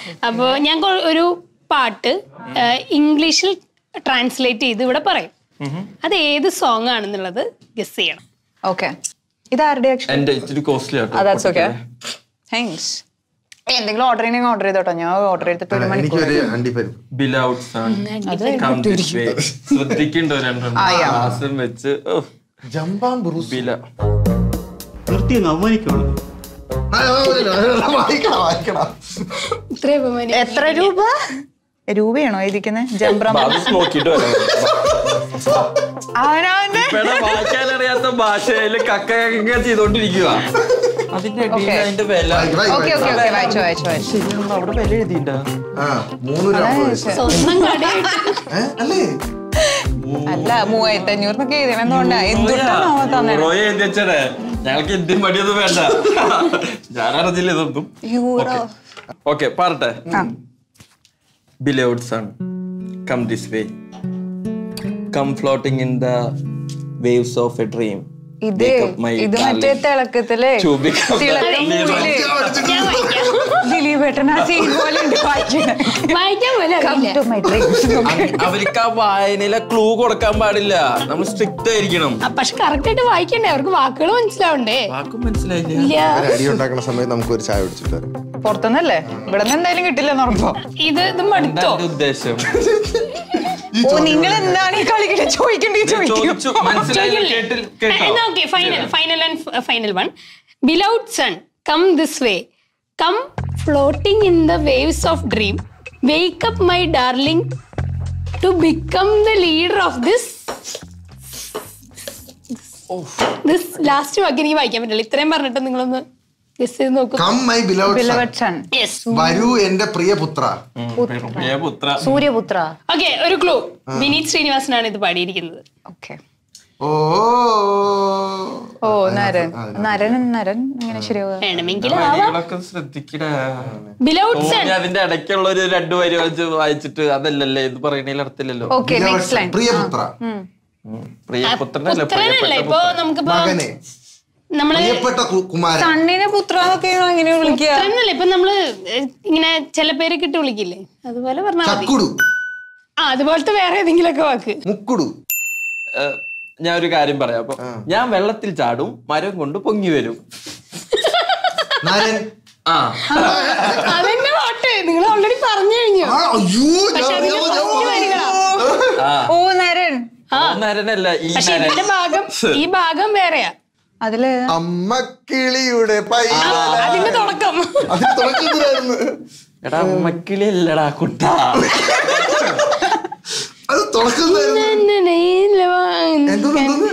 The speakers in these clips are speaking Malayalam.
അപ്പോൾ ഞാൻ കൊ- ഒരു പാട്ട് ഇംഗ്ലീഷിൽ ട്രാൻസ്ലേറ്റ് ചെയ്ത് ഇവിടെ പറയും അത് ഏത് സോങ് ആണെന്നുള്ളത് ഗസ് ചെയ്യണം ഓക്കെ ഇതാരുടെ ആക്ഷൻ എന്റെ ഇച്ചിരി കോസ്റ്റ്ലി ആട്ടോ ദാറ്റ്സ് ഓക്കെ താങ്ക്സ് എന്തെങ്കിലും ഓർഡർ ചെയ്യണമെങ്കിൽ ഓർഡർ ചെയ്തോട്ടോ ഞാൻ ഓർഡർ ചെയ്തിട്ട് ഒരു മണിക്കൂർ എനിക്കൊരു അണ്ടിപ്പരിപ്പ് beloved son come this way ശ്രദ്ധിക്കണ്ടോ രണ്ടെണ്ണം ആസം വെച്ച് ഓ, ജമ്പാൻ ബ്രൂസ് ബില നിർത്തി അങ്ങ് അവമാനിക്കുവാണ് ആ, ആ, വായിക്കണം വായിക്കണം ഇത്രയും ബഹുമാനം. എത്ര രൂപ രൂപയാണോ എഴുതിക്കുന്നത് ജംബ്ര അത് നോക്കിട്ട് വരാം അവനവന്റെ ഇപ്പഴാ വായിക്കാൻ അറിയാത്ത ഭാഷയില് കക്ക കക്ക ചെയ്തോണ്ടിരിക്കുക അതിന്റെ അടിയിൽ Okay. അതിന്റെ വില വായിക്ക്, ഓക്കെ വായിക്ക്. ഓക്കെ ഓക്കെ വായിച്ചു വായിച്ചു വായിച്ചു ശരിയാണല്ലോ, അവിടെ വില എഴുതിണ്ട ആ മൂന്ന് രൂപ അമ്പത് പൈസ. സ്വന്തം കടയായിട്ട് ഏ, അല്ലേ അല്ല മൂവായിരത്തി അഞ്ഞൂറിനൊക്കെ എഴുതണമെന്നുകൊണ്ടാ എന്തുകൊണ്ടാണോ തന്നെ റോയ എഴുതി വെച്ചടേ ഞങ്ങൾക്ക് എന്തും മടിയൊന്നും വേണ്ട ഞാൻ അറിഞ്ഞില്ല ഇതൊന്നും യൂറോ ഓക്കെ പറട്ടെ beloved son come this way come floating in the waves of a dream ഇത് ഇത് മറ്റേ തിളക്കത്തില് തിളക്കം മൂവില് ഞാൻ വായിക്കാം ദിലീപ് ഏട്ടൻ ആ സീൻ പോലെ ഉണ്ട് വായിക്കുന്നത് വായിക്കാൻ പോലും Come അറിയില്ല to my dreams. അവർക്ക് ആ വായനയിലെ ക്ലൂ കൊടുക്കാൻ പാടില്ല നമ്മൾ സ്ട്രിക്റ്റ് ആയിരിക്കണം ആ, പക്ഷെ കറക്റ്റ് ആയിട്ട് വായിക്കണ്ടേ അവർക്ക് വാക്കുകൾ മനസ്സിലാവണ്ടേ വാക്കും മനസ്സിലായില്ല ഇല്ല ഒരു അടി ഉണ്ടാക്കുന്ന സമയത്ത് നമുക്ക് ഒരു ചായ പിടിച്ചിട്ട് തരും പുറത്തുനിന്നല്ലേ ഇവിടെ നിന്ന് എന്തായാലും കിട്ടില്ലെന്ന് ഉറപ്പോ ഇത് ഇത് എന്താ മടുത്തോ എന്റെ ഉദ്ദേശം ഓ നിങ്ങൾ എന്താണ് ഈ കളിക്കിട്ട് ചോദിക്കണ്ടേ ചോദിച്ചു ചോദിക്കും മനസ്സിലായില്ല കേട്ടിൽ കേട്ടോ okay final final and final one beloved son come this way come floating in the waves of dream wake up my darling to become the leader of this this last വാക്ക് എനിക്ക് വായിക്കാൻ പറ്റില്ല ഇത്രയും പറഞ്ഞിട്ട് നിങ്ങളൊന്ന് ഗസ് ചെയ്ത് നോക്കൂ come my beloved beloved son yes വരൂ എന്റെ പുത്ര പുത്ര സൂര്യപുത്ര ഓക്കെ ഒരു ക്ലൂ വിനീത് ശ്രീനിവാസനാണ് ഇത് പാടിയിരിക്കുന്നത് ഓക്കെ ഓ ഓ നരൻ നരൻ നരൻ ഇങ്ങനെ ശരിയാവുക വേണമെങ്കിൽ വരികളൊക്കെ ശ്രദ്ധിക്കടാ ബിലൗഡ് സൺ തോന്നി അതിന്റെ ഇടയ്ക്കുള്ള ഒരു രണ്ടു വരി വെച്ച് വായിച്ചിട്ട് അതല്ലല്ലേ ഇത് പറയണേൽ അർത്ഥമില്ലല്ലോ ഓക്കെ നെക്സ്റ്റ് ലൈൻ പ്രിയപുത്ര ഉം. പ്രിയപുത്രനല്ല പുത്രനല്ലേ ഇപ്പൊ നമുക്കിപ്പോ മകനെ നമ്മള് പ്രിയപ്പെട്ട കു- കുമാരൻ കണ്ണിനെ പുത്ര എന്നൊക്കെ എങ്ങനെ വിളിക്കുക പുത്രനല്ലേ ഇപ്പൊ നമ്മള് ഏഹ്, ഇങ്ങനെ ചില പേരൊക്കെ ഇട്ട് വിളിക്കില്ലേ അതുപോലെ പറഞ്ഞാൽ മതി ചക്കുടു ആ അതുപോലത്തെ വേറെ ഏതെങ്കിലുമൊക്കെ വാക്ക് മുക്കുടു ഏഹ്, ഞാൻ ഒരു കാര്യം പറയാം അപ്പൊ ഞാൻ വെള്ളത്തിൽ ചാടും മരം കൊണ്ട് പൊങ്ങി വരും നരൻ ആ അതെന്നെ പാട്ട് നിങ്ങൾ ഓൾറെഡി പറഞ്ഞു കഴിഞ്ഞു ആ, അയ്യോ പക്ഷെ ഞാൻ- അതിന്റെ ഞാൻ- first വരികളാ. ആ ഓ നരൻ ആ നരനല്ല ഈ പക്ഷെ നരൻ ഇതിന്റെ ഭാഗം ഈ ഭാഗം വേറെയാ അതില് അമ്മക്കിളിയുടെ പൈതല അതിന്റെ തുടക്കം അതിന് തുടക്കത്തിലായിരുന്നു എടാ മക്കിളി അല്ലടാ കുട്ട അത് തുടക്കത്തിലായിരുന്നു എന്തോന്ന് എന്തോന്ന്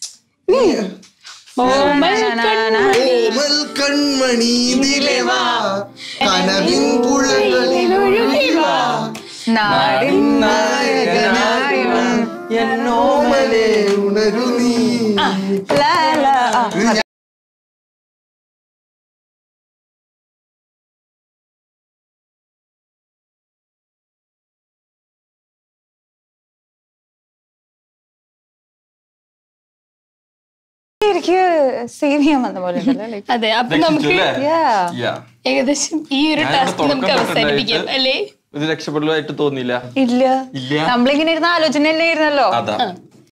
ഓമൽ കൺമണി ഓമൽ കൺമണി നിലവാ കനവിൻ പുഴകളിൽ ഒഴുകി വാ. നാടിൻ നായകനായ എന്നോമലെ ഉണരു നീ ലാ, ലാ, ആ. എനിക്ക് സേവ് ചെയ്യാൻ വന്ന പോലെ ഉണ്ടല്ലോ like, അതെ അപ്പൊ നമുക്ക് yeah. Yeah. ഏകദേശം ഈ ഒരു ഞാൻ ഇവിടെ ടാസ്ക് നമുക്ക് തുടക്കം അവസാനിപ്പിക്കാം തൊട്ടുണ്ടായിട്ട് അല്ലേ ഇത് രക്ഷപ്പെടുന്നതായിട്ട് തോന്നിയില്ല ഇല്ല ഇല്ല നമ്മളിങ്ങനെ ഇരുന്ന ആലോചന തന്നെ ഇരുന്നല്ലോ അതാ